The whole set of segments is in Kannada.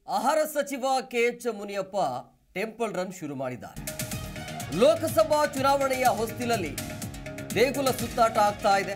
ಆಹಾರ ಸಚಿವ K H Muniyappa temple run ಶುರು ಮಾಡಿದ್ದಾರೆ ಲೋಕಸಭಾ ಚುನಾವಣೆಯ ಹೊಸ್ತಿಲಲ್ಲಿ ದೇಗುಲ ಸುತ್ತಾಟ ಆಗ್ತಾ ಇದೆ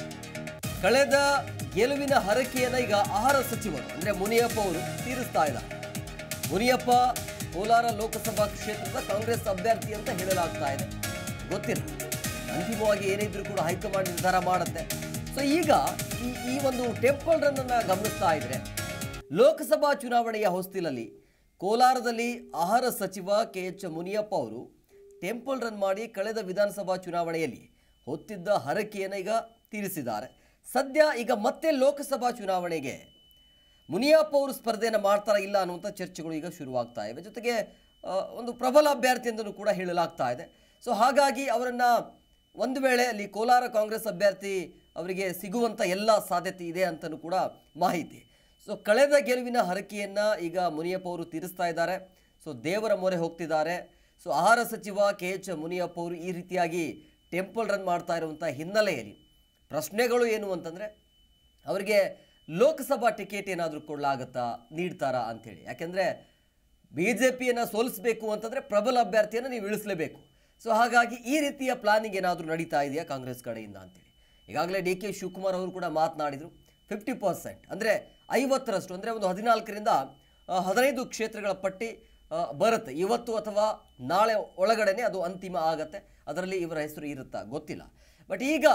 ಕಳೆದ ಗೆಲುವಿನ ಹರಕೆಯನ್ನ ಈಗ ಆಹಾರ ಸಚಿವರು ಅಂದ್ರೆ ಮುನಿಯಪ್ಪ ಅವರು ತೀರಿಸ್ತಾ ಇದ್ದಾರೆ ಮುನಿಯಪ್ಪ ಕೋಲಾರ ಲೋಕಸಭಾ ಕ್ಷೇತ್ರದ ಕಾಂಗ್ರೆಸ್ ಅಭ್ಯರ್ಥಿ ಅಂತ ಹೇಳಲಾಗ್ತಾ ಇದೆ ಗೊತ್ತಿಲ್ಲ ಅಂತಿಮವಾಗಿ ಏನಿದ್ರು ಕೂಡ ಹೈಕಮಾಂಡ್ ನಿರ್ಧಾರ ಮಾಡುತ್ತೆ ಸೊ ಈಗ ಈ ಈ ಒಂದು ಟೆಂಪಲ್ ರನ್ ಅನ್ನ ಗಮನಿಸ್ತಾ ಇದ್ರೆ ಲೋಕಸಭಾ ಚುನಾವಣೆಯ ಹೊಸ್ತಿಲಲ್ಲಿ ಕೋಲಾರದಲ್ಲಿ ಆಹಾರ ಸಚಿವ ಕೆ ಎಚ್ ಮುನಿಯಪ್ಪ ಅವರು ಟೆಂಪಲ್ ರನ್ ಮಾಡಿ ಕಳೆದ ವಿಧಾನಸಭಾ ಚುನಾವಣೆಯಲ್ಲಿ ಹೊತ್ತಿದ್ದ ಹರಕೆಯನ್ನು ಈಗ ತೀರಿಸಿದ್ದಾರೆ ಸದ್ಯ ಈಗ ಮತ್ತೆ ಲೋಕಸಭಾ ಚುನಾವಣೆಗೆ ಮುನಿಯಪ್ಪ ಅವರು ಸ್ಪರ್ಧೆಯನ್ನು ಮಾಡ್ತಾರಾ ಇಲ್ಲ ಅನ್ನುವಂಥ ಚರ್ಚೆಗಳು ಈಗ ಶುರುವಾಗ್ತಾ ಇವೆ ಜೊತೆಗೆ ಆ, ಒಂದು ಪ್ರಬಲ ಅಭ್ಯರ್ಥಿ ಎಂದೂ ಕೂಡ ಹೇಳಲಾಗ್ತಾ ಇದೆ ಸೊ ಹಾಗಾಗಿ ಅವರನ್ನು ಒಂದು ವೇಳೆ ಅಲ್ಲಿ ಕೋಲಾರ ಕಾಂಗ್ರೆಸ್ ಅಭ್ಯರ್ಥಿ ಅವರಿಗೆ ಸಿಗುವಂಥ ಎಲ್ಲ ಸಾಧ್ಯತೆ ಇದೆ ಅಂತಲೂ ಕೂಡ ಮಾಹಿತಿ ಸೊ ಕಳೆದ ಗೆಲುವಿನ ಹರಕೆಯನ್ನು ಈಗ ಮುನಿಯಪ್ಪ ಅವರು ತೀರಿಸ್ತಾ ಇದ್ದಾರೆ ಸೊ ದೇವರ ಮೊರೆ ಹೋಗ್ತಿದ್ದಾರೆ ಸೊ ಆಹಾರ ಸಚಿವ ಕೆ ಎಚ್ ಮುನಿಯಪ್ಪ ಅವರು ಈ ರೀತಿಯಾಗಿ ಟೆಂಪಲ್ ರನ್ ಮಾಡ್ತಾ ಇರುವಂಥ ಹಿನ್ನೆಲೆಯಲ್ಲಿ ಪ್ರಶ್ನೆಗಳು ಏನು ಅಂತಂದರೆ ಅವರಿಗೆ ಲೋಕಸಭಾ ಟಿಕೆಟ್ ಏನಾದರೂ ಕೊಡಲಾಗುತ್ತಾ ನೀಡ್ತಾರಾ ಅಂಥೇಳಿ ಯಾಕೆಂದರೆ ಬಿ ಜೆ ಪಿಯನ್ನು ಸೋಲಿಸಬೇಕು ಅಂತಂದರೆ ಪ್ರಬಲ ಅಭ್ಯರ್ಥಿಯನ್ನು ನೀವು ಇಳಿಸಲೇಬೇಕು ಸೊ ಹಾಗಾಗಿ ಈ ರೀತಿಯ ಪ್ಲಾನಿಂಗ್ ಏನಾದರೂ ನಡೀತಾ ಇದೆಯಾ ಕಾಂಗ್ರೆಸ್ ಕಡೆಯಿಂದ ಅಂತೇಳಿ ಈಗಾಗಲೇ ಡಿ ಕೆ ಶಿವಕುಮಾರ್ ಅವರು ಕೂಡ ಮಾತನಾಡಿದರು ಫಿಫ್ಟಿ ಪರ್ಸೆಂಟ್ ಅಂದರೆ ಐವತ್ತರಷ್ಟು ಅಂದರೆ ಒಂದು ಹದಿನಾಲ್ಕರಿಂದ ಆ, ಹದಿನೈದು ಕ್ಷೇತ್ರಗಳ ಪಟ್ಟಿ ಆ, ಬರುತ್ತೆ ಇವತ್ತು ಅಥವಾ ನಾಳೆ ಒಳಗಡೆನೆ ಅದು ಅಂತಿಮ ಆಗತ್ತೆ ಅದರಲ್ಲಿ ಇವರ ಹೆಸರು ಇರುತ್ತಾ ಗೊತ್ತಿಲ್ಲ ಬಟ್ ಈಗ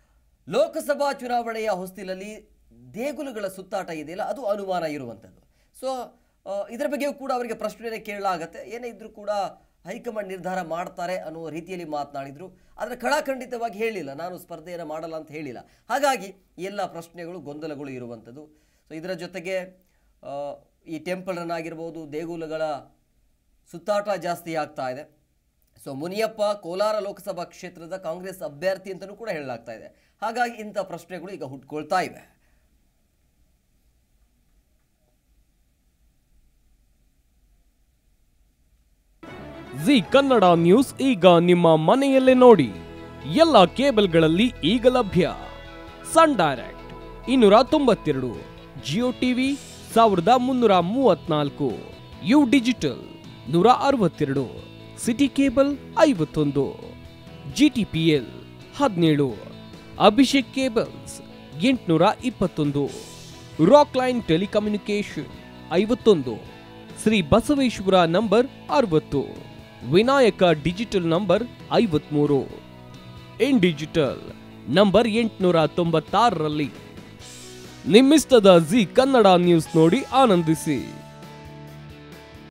ಲೋಕಸಭಾ ಚುನಾವಣೆಯ ಹೊಸ್ತಿಲಲ್ಲಿ ದೇಗುಲಗಳ ಸುತ್ತಾಟ ಇದೆಯಲ್ಲ ಅದು ಅನುಮಾನ ಇರುವಂಥದ್ದು ಸೊ ಇದರ ಬಗ್ಗೆಯೂ ಕೂಡ ಅವರಿಗೆ ಪ್ರಶ್ನೆ ಕೇಳಲಾಗತ್ತೆ ಏನೇ ಇದ್ರೂ ಕೂಡ ಹೈಕಮಾಂಡ್ ನಿರ್ಧಾರ ಮಾಡ್ತಾರೆ ಅನ್ನುವ ರೀತಿಯಲ್ಲಿ ಮಾತನಾಡಿದರು ಆದರೆ ಖಡಾಖಂಡಿತವಾಗಿ ಹೇಳಿಲ್ಲ ನಾನು ಸ್ಪರ್ಧೆಯನ್ನು ಮಾಡಲ್ಲ ಅಂತ ಹೇಳಿಲ್ಲ ಹಾಗಾಗಿ ಎಲ್ಲ ಪ್ರಶ್ನೆಗಳು ಗೊಂದಲಗಳು ಇರುವಂಥದ್ದು ಸೊ ಇದರ ಜೊತೆಗೆ ಆ, ಈ ಟೆಂಪಲ್ ರನ್ ಆಗಿರ್ಬೋದು ದೇಗುಲಗಳ ಸುತ್ತಾಟ ಜಾಸ್ತಿ ಆಗ್ತಾ ಇದೆ ಸೊ ಮುನಿಯಪ್ಪ ಕೋಲಾರ ಲೋಕಸಭಾ ಕ್ಷೇತ್ರದ ಕಾಂಗ್ರೆಸ್ ಅಭ್ಯರ್ಥಿ ಅಂತಲೂ ಕೂಡ ಹೇಳಲಾಗ್ತಾ ಇದೆ ಹಾಗಾಗಿ ಇಂಥ ಪ್ರಶ್ನೆಗಳು ಈಗ ಹುಟ್ಕೊಳ್ತಾ ಇವೆ ಜಿ ಕನ್ನಡ ನ್ಯೂಸ್ ಈಗ ನಿಮ್ಮ ಮನೆಯಲ್ಲೇ ನೋಡಿ ಎಲ್ಲ ಕೇಬಲ್ಗಳಲ್ಲಿ ಈಗ ಲಭ್ಯ ಸನ್ ಡೈರೆಕ್ಟ್ ಇನ್ನೂರ ತೊಂಬತ್ತೆರಡು ಜಿಯೋ ಟಿವಿ ಸಾವಿರದ ಮುನ್ನೂರ ಮೂವತ್ನಾಲ್ಕು ಯು ಡಿಜಿಟಲ್ ನೂರ ಅರವತ್ತೆರಡು ಸಿಟಿ ಕೇಬಲ್ ಐವತ್ತೊಂದು ಜಿಟಿಪಿಎಲ್ ಹದಿನೇಳು ಅಭಿಷೇಕ್ ಕೇಬಲ್ಸ್ ಎಂಟುನೂರ ಇಪ್ಪತ್ತೊಂದು ರಾಕ್ ಲೈನ್ ಟೆಲಿಕಮ್ಯುನಿಕೇಶನ್ ಐವತ್ತೊಂದು ಶ್ರೀ ಬಸವೇಶ್ವರ ನಂಬರ್ ಅರವತ್ತು ವಿನಾಯಕ ಡಿಜಿಟಲ್ ನಂಬರ್ ಐವತ್ಮೂರು ಇನ್ ಡಿಜಿಟಲ್ ನಂಬರ್ ಎಂಟುನೂರ ತೊಂಬತ್ತಾರರಲ್ಲಿ ನಿಮ್ಮಿಸ್ತದ ಜಿ ಕನ್ನಡ ನ್ಯೂಸ್ ನೋಡಿ ಆನಂದಿಸಿ